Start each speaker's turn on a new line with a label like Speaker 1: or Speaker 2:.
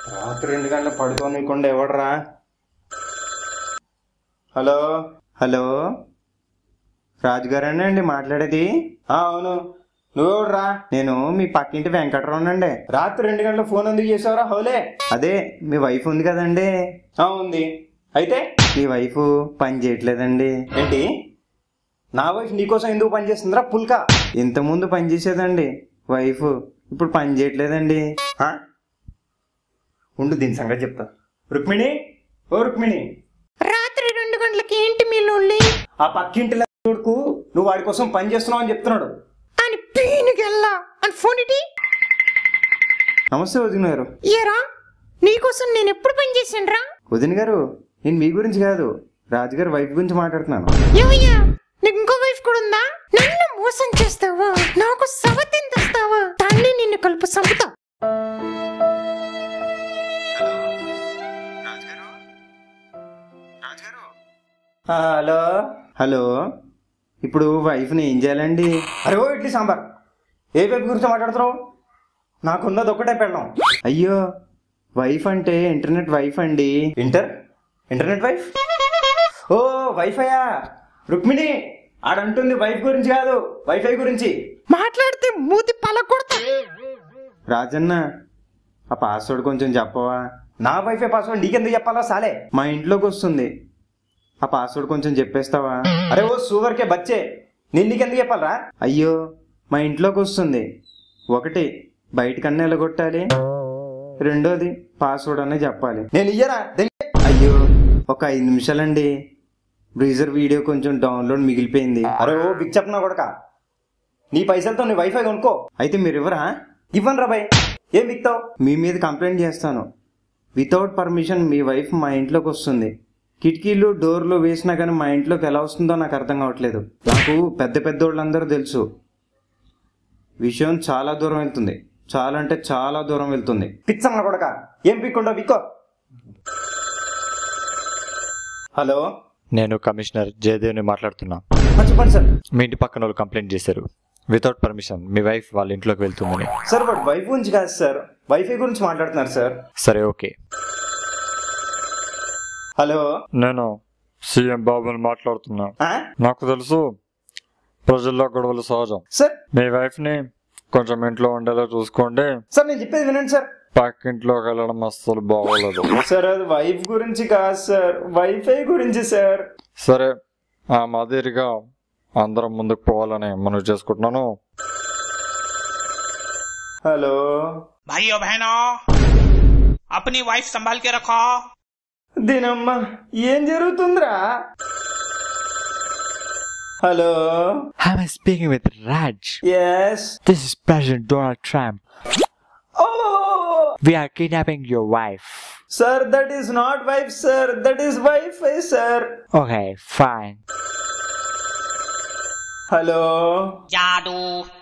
Speaker 1: రాత్రి రెండు గంటలు పడుకోనికుండా ఎవడరా హలో హలో రాజుగారేనా అండి మాట్లాడేది ఆ, అవును నువ్వెవడరా నేను మీ పక్కింటి వెంకటరావునండి రాత్రి రెండు గంటల ఫోన్ ఎందుకు చేసావురా హౌలే అదే మీ వైఫ్ ఉంది కదండి ఆ, ఉంది అయితే మీ వైఫ్ పని చేయట్లేదండి ఏంటి నా వైఫ్ నీకోసం ఎందుకు పని చేస్తుందిరా పుల్కా ఇంతకుముందు పని చేసేదండి వైఫ్ ఇప్పుడు పని చేయట్లేదండి ఆ? ఉండు దీని సంగతి చెప్తా రుక్మిణి ఓ రుక్మిణి
Speaker 2: రాత్రి రెండు గంటలకి ఏంటి మీ లొల్లి
Speaker 1: ఆ పక్కింటి కొడుకు నువ్వు వాడి కోసం పని చేస్తున్నావు అని చెప్తున్నాడు
Speaker 2: అని పీనుకెళ్ళా అని ఫోన్ ఇటీ
Speaker 1: నమస్తే వదిన గారు
Speaker 2: ఏరా నీకోసం నేను ఎప్పుడు పని చేశానురా
Speaker 1: వదిన గారు నేను మీ గురించి కాదు రాజుగారి వైఫ్ గురించి మాట్లాడుతున్నాను
Speaker 2: ఏమయ్యా నీకు ఇంకో వైఫ్ కూడా ఉందా నన్ను మోసం చేస్తావా నాకు సవతిని తెస్తావా దాన్ని నిన్ను కలుపు సంపుతా
Speaker 1: హలో హలో ఇప్పుడు వైఫ్ని ఏం చేయాలండి అరే ఓ ఇడ్లీ సాంబార్ ఏ వైఫ్ గురించి మాట్లాడుతున్నావు నాకున్నది ఒకటే పెళ్ళం అయ్యో వైఫ్ అంటే ఇంటర్నెట్ వైఫ్ అండి ఇంటర్ ఇంటర్నెట్ వైఫ్ ఓ వైఫైయా రుక్మిణి ఆడంటుంది వైఫ్ గురించి కాదు వైఫై గురించి
Speaker 2: మాట్లాడితే మూతి పలకొడతా
Speaker 1: రాజన్న ఆ పాస్వర్డ్ కొంచెం చెప్పవా నా వైఫై పాస్వర్డ్ నీకెందుకు చెప్పాలా సాలే మా ఇంట్లోకి వస్తుంది ఆ పాస్వర్డ్ కొంచెం చెప్పేస్తావా అరే ఓ సూగర్ కే బచ్చే నేను నీకెందుకు చెప్పాలరా అయ్యో మా ఇంట్లోకి వస్తుంది ఒకటి బయటకన్నా ఎలగొట్టాలి రెండోది పాస్వర్డ్ అనే చెప్పాలి నేను ఇయ్యరా అయ్యో ఒక ఐదు నిమిషాలండి బ్రీజర్ వీడియో కొంచెం డౌన్లోడ్ మిగిలిపోయింది అరే ఓ బిగ్ చెప్పనా కొడక నీ పైసలతో నీ వైఫై కొనుక్కో అయితే మీరు ఇవ్వరా ఇవ్వను రా బాయ్ ఏం బిక్తావు మీ మీద కంప్లైంట్ చేస్తాను వితౌట్ పర్మిషన్ మీ వైఫ్ మా ఇంట్లోకి వస్తుంది కిటికీలు డోర్లు వేసినా కానీ మా ఇంట్లోకి ఎలా వస్తుందో నాకు అర్థం కావట్లేదు నాకు పెద్ద పెద్ద వాళ్ళందరూ తెలుసు విషయం చాలా దూరం వెళ్తుంది చాలా అంటే చాలా దూరం వెళ్తుంది పిచ్చమ్మ కొడక ఏం పిక్కుండో పిక్కో హలో
Speaker 3: నేను కమిషనర్ జయదేవ్ని మాట్లాడుతున్నా
Speaker 1: ఆ, చెప్పండి సార్
Speaker 3: మీ ఇంటి పక్కన వాళ్ళు కంప్లైంట్ చేశారు వితౌట్ పర్మిషన్ మీ వైఫ్ వాళ్ళ ఇంట్లోకి వెళ్తుందని
Speaker 1: సార్ బట్ వైఫ్ గురించి కాదు సార్ వైఫై గురించి మాట్లాడుతున్నారు సార్
Speaker 3: సరే ఓకే
Speaker 1: హలో
Speaker 3: నేను సీఎం బాబుని మాట్లాడుతున్నా
Speaker 1: ఆ?
Speaker 3: నాకు తెలుసు ప్రజల్లో గొడవలు సహజం
Speaker 1: సార్
Speaker 3: మీ వైఫ్ని కొంచెం ఇంట్లో ఉండేలా చూసుకోండి
Speaker 1: సార్ నేను చెప్పేది వినండి సార్
Speaker 3: పక్కింట్లోకి వెళ్ళడం అస్సలు బాగోలేదు
Speaker 1: సార్ అది వైఫ్ గురించి కాదు సార్ వైఫై గురించి సార్
Speaker 3: సరే ఆ మాదిరిగా అందరం ముందుకు పోవాలని మనం చేసుకుంటున్నాను
Speaker 1: హలో
Speaker 4: भाइयों बहनों अपनी वाइफ संभाल के रखो
Speaker 1: దీనమ్మ ఏం జరుగుతుందిరా hello
Speaker 3: Am I speaking with Raj?
Speaker 1: Yes
Speaker 3: This is President Donald Trump. We are kidnapping your wife.
Speaker 1: Sir that is not wife sir that is wifi sir
Speaker 3: Okay, fine.
Speaker 1: Hello
Speaker 4: जादू